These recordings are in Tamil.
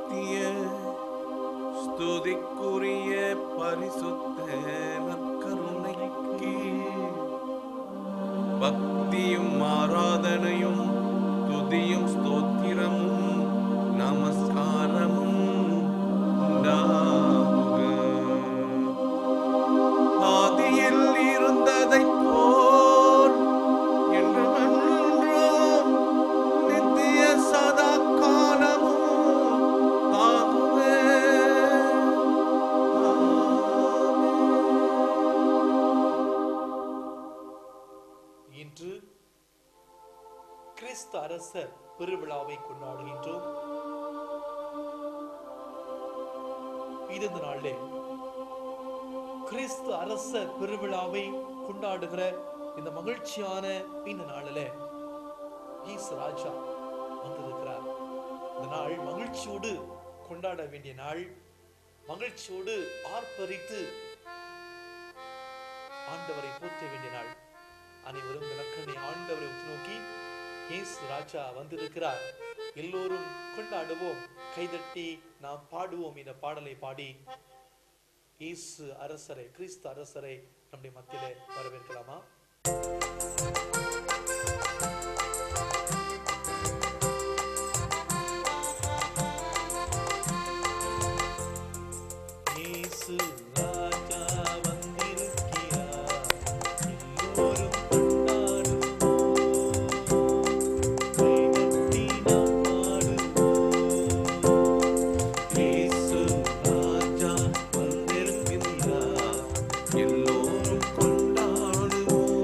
நித்திய ஸ்துதிக்குரிய பரிசுத்த நற்கருணைக்கு பக்தியும் ஆராதனையும் துதியும் ஸ்தோத்திரமும் நமஸ்காரமும் உண்டாகுக ஆதியில் இருந்ததைப் போல் என்றுமென்றும் நித்திய சதா காலமும் ஆகுவே. இன்று கிறிஸ்து அரசர் பெருவிழாவை கொண்டாடுகின்றோம் இது இந்த நாளிலே கிறிஸ்து அரசர் பெருவிழாவை கொண்டாடுகிற இந்த மகிழ்ச்சியான இந்த நாளில ஈசு ராஜா வந்திருக்கிறார் இந்த நாள் மகிழ்ச்சியோடு கொண்டாட வேண்டிய நாள் மகிழ்ச்சியோடு ஆர்ப்பரித்து ஆண்டவரை போற்ற வேண்டிய நாள் அனைவரும் இந்த நற்கனை ஆண்டவரை உற்று நோக்கி இயேசு ராஜா வந்திருக்கிறார் எல்லோரும் கொண்டாடுவோம் கைதட்டி நாம் பாடுவோம் இந்த பாடலை பாடி இயேசு அரசரை கிறிஸ்து அரசரை நம்முடைய மத்தியிலே வரவேற்கலாமா இயேசு ராஜா வந்திருக்கிறார் எல்லோரும் கொண்டாடுவோம் கைதட்டி நாம் பாடுவோம் இயேசு ராஜா வந்திருக்கின்றார். எல்லோரும் கொண்டாடுவோம்.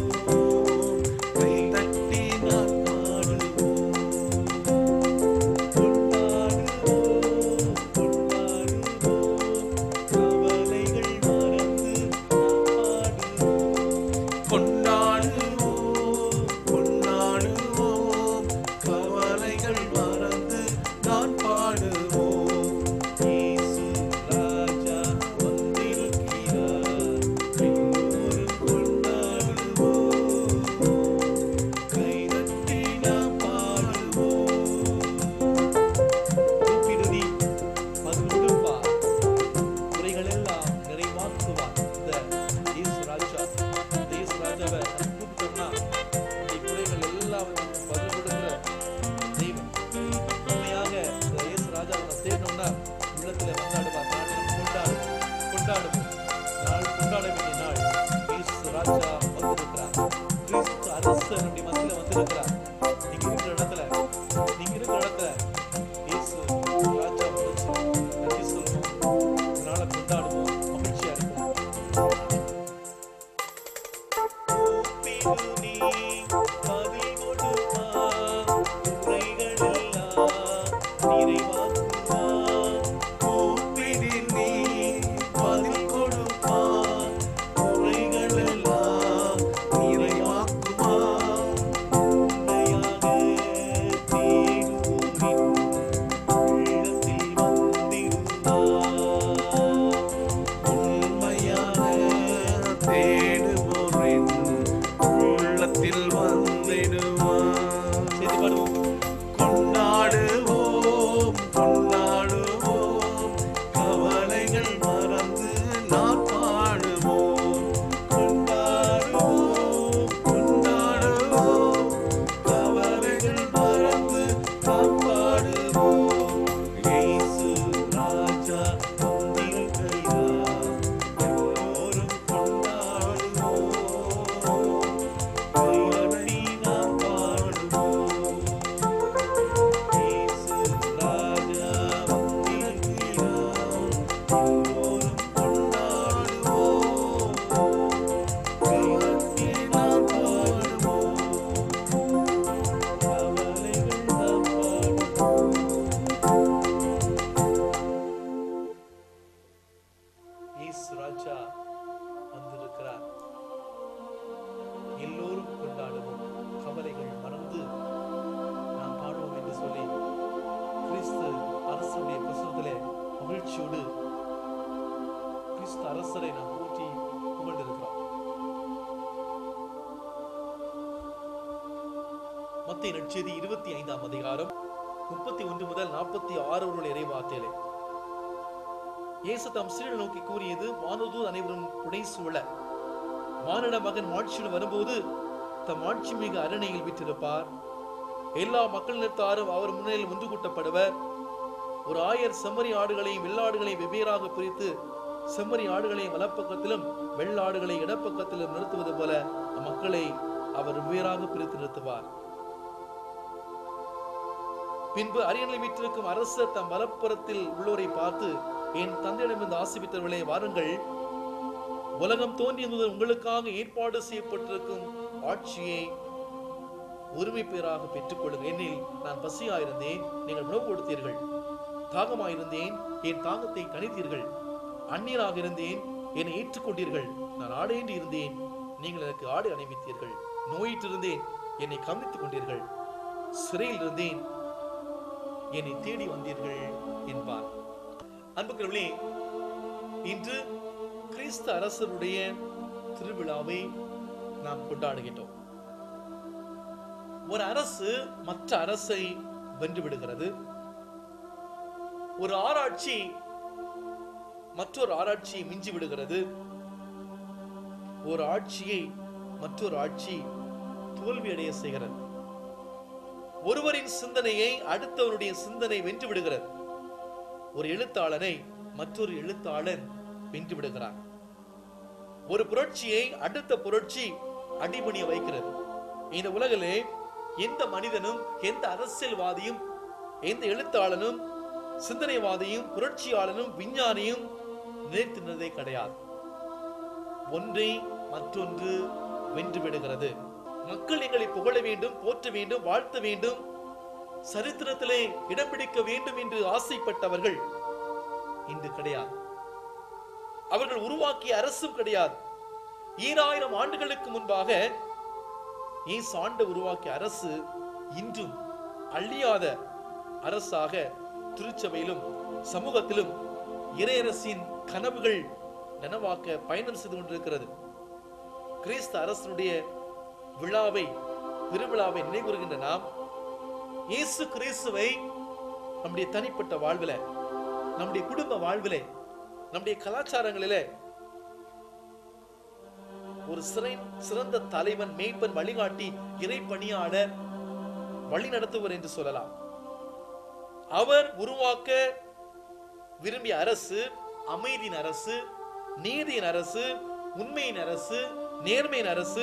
கைதட்டி நாம் பாடுவோம். கொண்டாடுவோம் கொண்டாடுவோம் கவலைகள் மறந்து நாம் பாடுவோம் கொண்டாடுவோம், கொண்டாடுவோம். கவலைகள் மறந்து நான் பாடுவோம். இயேசு ராஜா வந்திருக்கிறார் எல்லோரும் கொண்டாடுவோம் கைதட்டி நாம் பாடுவோம். கூப்பிடுதி மகிழ்ந்துப்பார் குறைகளெல்லாம் நிறைவாக்குவார் இந்த இயேசு ராஜா இந்த இயேசு ராஜாவை கூப்பிட்டோம்னா இந்த குறைகள் எல்லாம் பதில் கொடுக்கிற தெய்வம் உண்மையாக இந்த இயேசு ராஜாவை நம்ம தேடணும்னா உள்ளத்துல கொண்டாடுவார் நாளை நம்ம கொண்டாடுவோம் கொண்டாடுவோம் நாள் கொண்டாட வேண்டிய நாள் இயேசு ராஜா வந்திருக்கிறார் கிறிஸ்து அரசர் நம்முடைய மத்தியில வந்திருக்கிறார் நீங்க இருக்கிற இடத்துல நீங்க இருக்கிற இடத்துல இயேசு ராஜா வந்துச்சு நன்றி சொல்லுவோம் இதனால கொண்டாடுவோம் மகிழ்ச்சியா இருக்கும் கூப்பிடு நீ பதில் கொடுப்பார் குறைகளெல்லாம் நிறைவாக்குவார் கூப்பிடு நீ பதில் கொடுப்பார். குறைகளெல்லாம் நிறைவாக்குவார். உண்மையாக தேடுவோரின் உள்ளத்தில் வந்திருந்தார் உண்மையாக தேடுவோரின் உள்ளத்தில் வந்திடுவார். சேர்த்து பாடுவோம் கொண்டாடுவோம் கொண்டாடுவோம் கவலைகள் மறந்து நான் பாடுவோம் கொண்டாடுவோம் கொண்டாடுவோம் கவலைகள் மறந்து நாம் பாடுவோம் இயேசு ராஜா வந்திருக்கிறார் எல்லோரும் கொண்டாடுவோம் கையடி நாம் பாடுவோம் இயேசு ராஜா வந்திருக்கிறார் எல்லோரும் கொண்டாடுவோம் கையடி நாம் பாடுவோம் கவலைகள் நாம் பாடுவோம் இயேசு ராஜா வந்திருக்கிறார் எல்லோரும் கொண்டாடுவோம் கவலைகள் மறந்து நாம் பாடுவோம் என்று சொல்லி கிறிஸ்து அரசனுடைய பிரசனத்திலே மகிழ்ச்சியோடு கிறிஸ்து அரசரை நாம் போற்றி புகழ்ந்திருக்கிறோம் மத்திய நற்செய்தி இருபத்தி ஐந்தாம் அதிகாரம் முப்பத்தி ஒன்று முதல் நாற்பத்தி ஆறு உள்ள இறைவார்த்தையிலே இயேசு தம் சீடர் நோக்கி கூறியது வானதூர் அனைவரும் புடை சூழ மானிட மகன் ஆட்சியில் வரும்போது தம் ஆட்சி மிக அரணையில் விட்டிருப்பார் எல்லா மக்களினத்தாரும் அவர் முன்னிலையில் ஒன்று கூட்டப்படுவர் ஒரு ஆயர் செம்மறி ஆடுகளையும் வெள்ளாடுகளையும் வெவ்வேறாக பிரித்து செம்மறி ஆடுகளை வலப்பக்கத்திலும் வெள்ளாடுகளை இடப்பக்கத்திலும் நிறுத்துவது போல அம்மக்களை அவர் வெவ்வேறாக பிரித்து நிறுத்துவார் பின்பு அரியணை வீட்டிற்கும் அரசர் தம் வலப்புறத்தில் உள்ளோரை பார்த்து என் தந்தையிடமிருந்து ஆசிபித்தவர்களே வாருங்கள் உலகம் தோன்றிய முதல் உங்களுக்காக ஏற்பாடு செய்யப்பட்டிருக்கும் ஆட்சியை உரிமை பேராக பெற்றுக்கொள்ளுங்க என்னில் நான் பசியாயிருந்தேன் நீங்கள் உணவு கொடுத்தீர்கள் தாகமாயிருந்தேன் என் தாகத்தை கணித்தீர்கள் அந்நியராக இருந்தேன் என்னை ஏற்றுக்கொண்டீர்கள் நான் ஆடையின்றி இருந்தேன் நீங்கள் எனக்கு ஆடை அணிவித்தீர்கள் நோயிற்றிருந்தேன் என்னை கவனித்துக் கொண்டீர்கள் சிறையில் இருந்தேன் என்னை தேடி வந்தீர்கள் என்பார் அன்புக்கிறவர்களே இன்று கிறிஸ்து அரசருடைய திருவிழாவை நாம் கொண்டாடுகின்றோம் ஒரு அரசு மற்ற அரசை வென்று விடுகிறது ஒரு ஆராய்ச்சி மற்றொரு ஆராய்ச்சியை மிஞ்சி விடுகிறது ஒரு ஆட்சியை மற்றொரு ஆட்சி தோல்வியடைய செய்கிறது ஒருவரின் சிந்தனையை அடுத்தவருடைய சிந்தனை வென்று விடுகிறது ஒரு எழுத்தாளனை மற்றொரு எழுத்தாளன் வென்று விடுகிறார் ஒரு புரட்சியை அடுத்த புரட்சி அடிபணிய வைக்கிறது இந்த உலகிலே எந்த மனிதனும் எந்த அரசியல்வாதியும் எந்த எழுத்தாளனும் சிந்தனைவாதியும் புரட்சியாளனும் விஞ்ஞானியும் நிலைத்திருந்ததே கிடையாது ஒன்றை மற்றொன்று வென்று விடுகிறது மக்கள் எங்களை புகழ வேண்டும் போற்ற வேண்டும் வாழ்த்த வேண்டும் சரித்திரத்திலே இடம் பிடிக்க வேண்டும் என்று ஆசைப்பட்டவர்கள் இன்று கிடையாது அவர்கள் உருவாக்கிய அரசும் கிடையாது ஈராயிரம் ஆண்டுகளுக்கு முன்பாக இயேசு ஆண்டு உருவாக்கிய அரசு இன்றும் அழியாத அரசாக திருச்சபையிலும் சமூகத்திலும் இறையரசின் கனவுகள் நனவாக்க பயணம் செய்து கொண்டிருக்கிறது கிறிஸ்து அரசனுடைய விழாவை திருவிழாவை நினைவுறுகின்ற நாம் இயேசு கிறிஸ்துவை நம்முடைய தனிப்பட்ட வாழ்வில நம்முடைய குடும்ப வாழ்விலே நம்முடைய கலாச்சாரங்களிலே ஒரு சிறை சிறந்த தலைவன் மேய்ப்பன் வழிகாட்டி இறை பணியாளர் வழி நடத்துவர் என்று சொல்லலாம் அவர் உருவாக்க விரும்பிய அரசு அமைதியின் அரசு நீதியின் அரசு உண்மையின் அரசு நேர்மையின் அரசு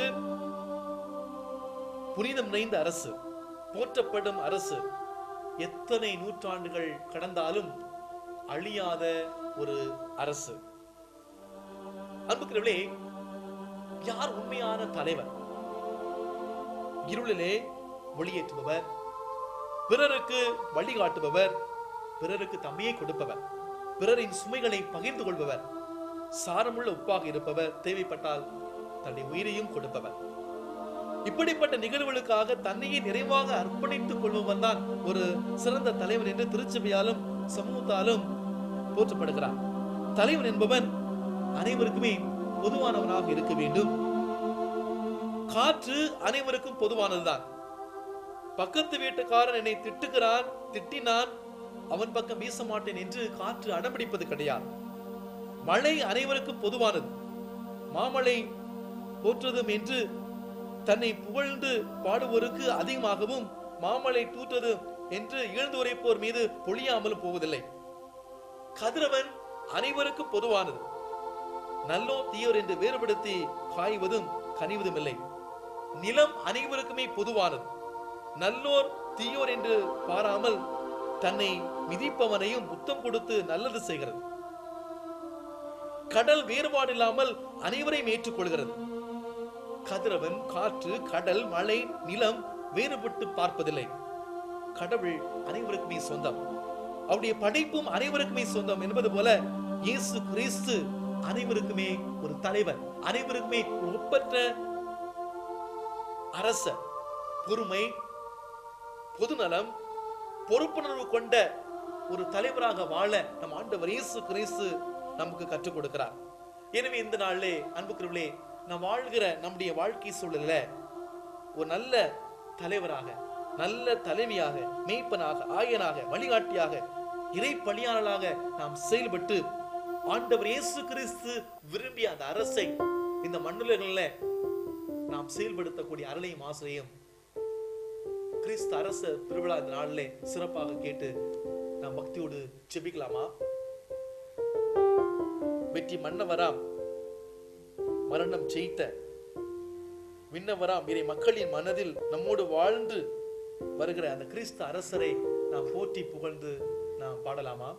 புனிதம் நிறைந்த அரசு போற்றப்படும் அரசு எத்தனை நூற்றாண்டுகள் கடந்தாலும் அழியாத ஒரு அரசு அன்புக்கிறவர்களே யார் உண்மையான தலைவர் இருளிலே ஒளியேற்றுபவர் பிறருக்கு வழிகாட்டுபவர் பிறருக்கு தம்மையை கொடுப்பவர் பிறரின் சுமைகளை பகிர்ந்து கொள்பவர் சாரமுள்ள உப்பாக இருப்பவர் தேவைப்பட்டால் தன்னுடைய உயிரையும் கொடுப்பவர் இப்படிப்பட்ட நிகழ்வுகளுக்காக தன்னையே நிறைவாக அர்ப்பணித்துக் கொள்பவன் தான் ஒரு சிறந்த தலைவன் என்று திருச்சபையாலும் சமூகத்தாலும் போற்றப்படுகிறார் தலைவன் என்பவன் அனைவருக்குமே பொதுவானவனாக இருக்க வேண்டும் காற்று அனைவருக்கும் பொதுவானதுதான் பக்கத்து வீட்டுக்காரன் என்னை திட்டுகிறான் திட்டினான் அவன் பக்கம் வீச மாட்டேன் என்று காற்று அடம்பிடிப்பது கிடையாது மழை அனைவருக்கும் பொதுவானது மாமழை போற்றுதும் என்று தன்னை புகழ்ந்து பாடுவோருக்கு அதிகமாகவும் மாமழை தூற்றது என்று இழந்து உரைப்போர் மீது பொழியாமலும் போவதில்லை கதிரவன் அனைவருக்கும் பொதுவானது நல்லோ தீயோர் என்று வேறுபடுத்தி காய்வதும் கனிவதும் இல்லை நிலம் அனைவருக்குமே பொதுவானது நல்லோர் தீயோர் என்று பாராமல் தன்னை மிதிப்பவனையும் முத்தம் கொடுத்து நல்லது செய்கிறது கடல் வேறுபாடு இல்லாமல் அனைவரையும் ஏற்றுக்கொள்கிறது கதிரவன் காற்று கடல் மழை நிலம் வேறுபட்டு பார்ப்பதில்லை கடவுள் அனைவருக்குமே சொந்தம் அவருடைய படைப்பும் அனைவருக்குமே சொந்தம் என்பது போல இயேசு கிறிஸ்து அனைவருக்குமே ஒரு தலைவர் அனைவருக்குமே ஒரு ஒப்பற்ற அரசர் பொறுமை பொதுநலம் பொறுப்புணர்வு கொண்ட ஒரு தலைவராக வாழ நம் ஆண்டவர் இயேசு கிறிஸ்து நமக்கு கற்றுக் கொடுக்கிறார் எனவே இந்த நாளிலே அன்புக்குரியவர்களே நாம் வாழ்கிற நம்முடைய வாழ்க்கை சூழல்ல ஒரு நல்ல தலைவராக நல்ல தலைவியாக மேய்ப்பனாக ஆயனாக வழிகாட்டியாக இறை பணியாளராக நாம் செயல்பட்டு ஆண்டவர் இயேசு கிறிஸ்து விரும்பிய அந்த அரசை இந்த மண்ணுலகங்கள்ல நாம் செயல்படுத்தக்கூடிய அருளையும் ஆசிரியம் கிறிஸ்து அரச திருவிழா இந்த நாளிலே சிறப்பாக கேட்டு நாம் பக்தியோடு ஜெபிக்கலாமா வெற்றி மன்னவராம் மரணம் ஜெயித்த விண்ணவராம் இறை மக்களின் மனதில் நம்மோடு வாழ்ந்து வருகிற அந்த கிறிஸ்து அரசரை நாம் போற்றி புகழ்ந்து நாம் பாடலாமா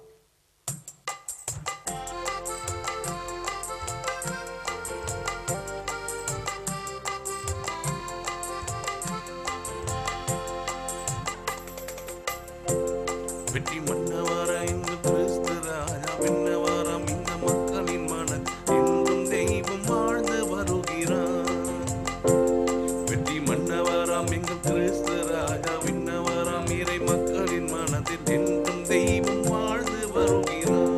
வெற்றி மன்னவர இந்த கிறிஸ்து ராஜா விண்ணவரம் இந்த மக்களின் மன என்றும் தெய்வம் வாழ்ந்து வருகிறார் வெற்றி மன்னவரம் எங்கள் கிறிஸ்து ராஜா விண்ணவரம் இறை மக்களின் மனதில் என்றும் தெய்வம் வாழ்ந்து வருகிறார்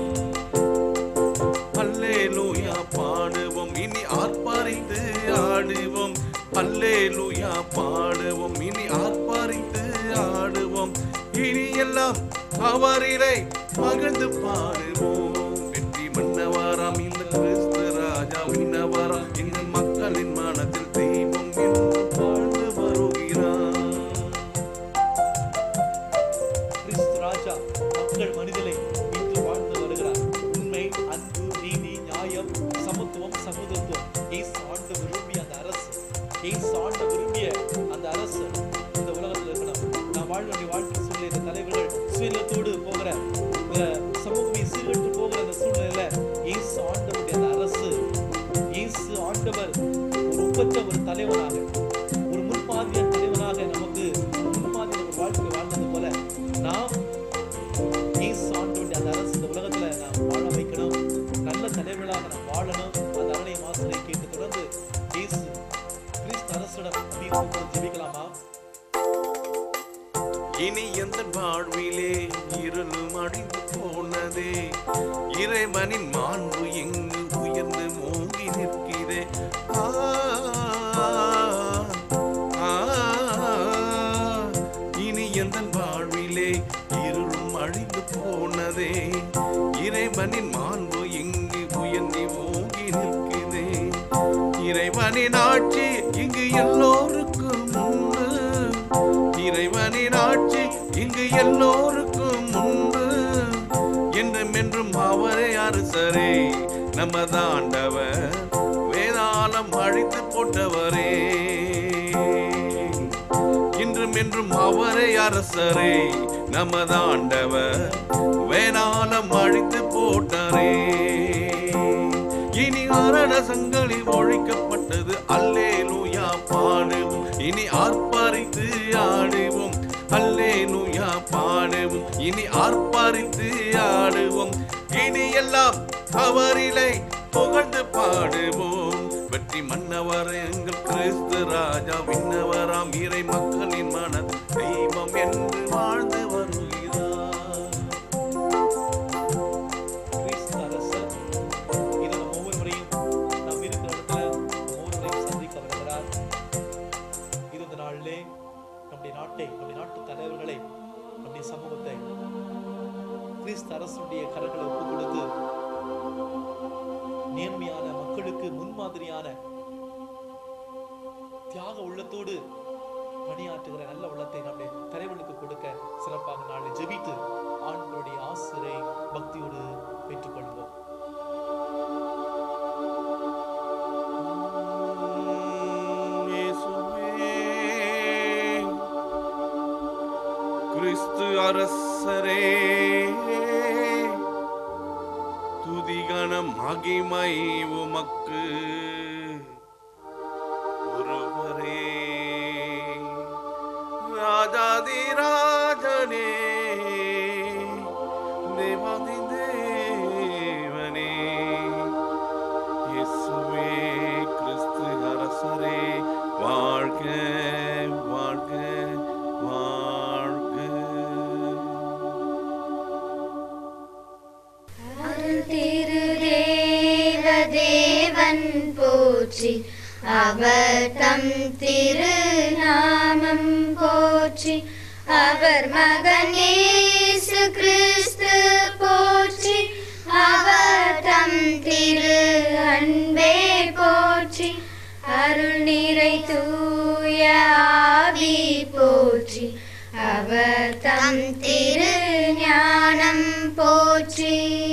அல்லேலூயா பாடுவோம் இனி ஆர்ப்பாரித்து ஆடுவோம் அல்லேலூயா பாடுவோம் இனி ஆர்ப்பாரித்து ஆடுவோம் இனி எல்லாம் அவரிலே மகிழ்ந்து பாடுவோம் வெற்றி மன்னவாராம் இந்த கிறிஸ்து ராஜா விண்ணவாராம் இந்த மக்களின் மனத்தில் தெய்வம் என்று வாழ்ந்து வருகிறார் கிறிஸ்து ராஜா மக்கள் மனிதனை மீட்டு வாழ்ந்து வருகிறார் உண்மை அன்பு நீதி நியாயம் சமத்துவம் சமூகத்துவம் இயேசு ஆண்டு விரும்பிய அந்த அரசு இயேசு ஆண்டு விரும்பிய அந்த அரசு இந்த உலகத்தில் இருக்கணும் நான் வாழ வேண்டிய வாழ்க்கை சூழ்நிலை இந்த தலைவர்கள் சுயநலத்தோடு போகிற இந்த சமூகமே சீர்கட்டு போகிற அந்த சூழ்நிலையில இயேசு ஆண்டவருடைய அந்த அரசு இயேசு ஆண்டவர் ஒரு ஒப்பற்ற ஒரு தலைவனாக ஒரு முன்மாதிரியான தலைவனாக நமக்கு ஒரு முன்மாதிரி ஒரு வாழ்க்கை வாழ்ந்தது போல நாம் இயேசு ஆண்டவருடைய அந்த அரசு இந்த உலகத்துல நாம் வாழ வைக்கணும் நல்ல தலைவர்களாக நாம் வாழணும் அந்த அரணை மாசத்தை கேட்டு தொடர்ந்து இயேசு கிறிஸ்து அரசிடம் அப்படின்னு ஜெபிக்கலாமா இனி எந்த வாழ்விலே இருளும் அடிந்து போனதே இறைவனின் மாண்பு எங்கு உயர்ந்து மோங்கி நிற்கிறே ஆ, ஆ, இனி எந்த வாழ்விலே இருளும் அழிந்து போனதே இறைவனின் மாண்பு எங்கு உயர்ந்து மோங்கி நிற்கிறே இறைவனின் ஆட்சி இங்கு எல்லோருக்கும் உண்டு இறைவனின் ஆட்சி இங்கு எல்லோருக்கும் உண்டு என்றும் என்றும் அவரே அரசரே நமது ஆண்டவர் வேதாளம் அழித்து போட்டவரே இன்றும் என்றும் அவரே அரசரே நமது ஆண்டவர் வேணாலம் அழித்து போட்டாரே இனி மரண சங்கிலி ஒழிக்கப்பட்டது அல்லேலூயா பாடுவோம் இனி ஆர்ப்பாரித்து ஆடுவோம் அல்லேலூயா பாடுவோம் இனி ஆர்ப்பாரித்து ஆடுவோம் இனி எல்லாம் அவரிலே புகழ்ந்து பாடுவோம் வெற்றி மன்னவர் எங்கள் கிறிஸ்து ராஜா விண்ணவராம் இறை மக்களின் மன தெய்வம் என்று வாழ்ந்து வருகிறார் கிறிஸ்து அரசர் இது நம்ம ஒவ்வொரு முறையும் நாம் இருக்கிற இடத்துல நம்ம ஒவ்வொரு முறையும் சந்திக்க வருகிறார் இது இந்த நாளிலே நம்முடைய நாட்டை நம்முடைய நாட்டு தலைவர்களை நம்முடைய சமூகத்தை கிறிஸ்து அரசுடைய கரங்களை ஒப்புக் கொடுத்து நேர்மையான மக்களுக்கு முன்மாதிரியான தியாக உள்ளத்தோடு பணியாற்றுகிற நல்ல உள்ளத்தை நம்முடைய தலைவர்களுக்கு கொடுக்க சிறப்பாக நாளை ஜெபித்து ஆண்களுடைய ஆசிரை பக்தியோடு பெற்றுக்கொள்வோம் இயேசுவே, கிறிஸ்து அரசரே துதிகணம் மகிமை உமக்கு ஒருவரே ராஜாதி ராஜனே தேவாதி தேவனே இயேசுவே கிறிஸ்து அரசரே வாழ்க வாழ்க வாழ்க அருள் திரு தேவ தேவன் போற்றி அவர் தம் திருநாமம் போற்றி அவர் மகன் இயேசு கிறிஸ்து போற்றி அவர் தம் திரு அன்பே போற்றி அருள் நிறை தூய ஆவி போற்றி அவர் தம் திரு ஞானம் போற்றி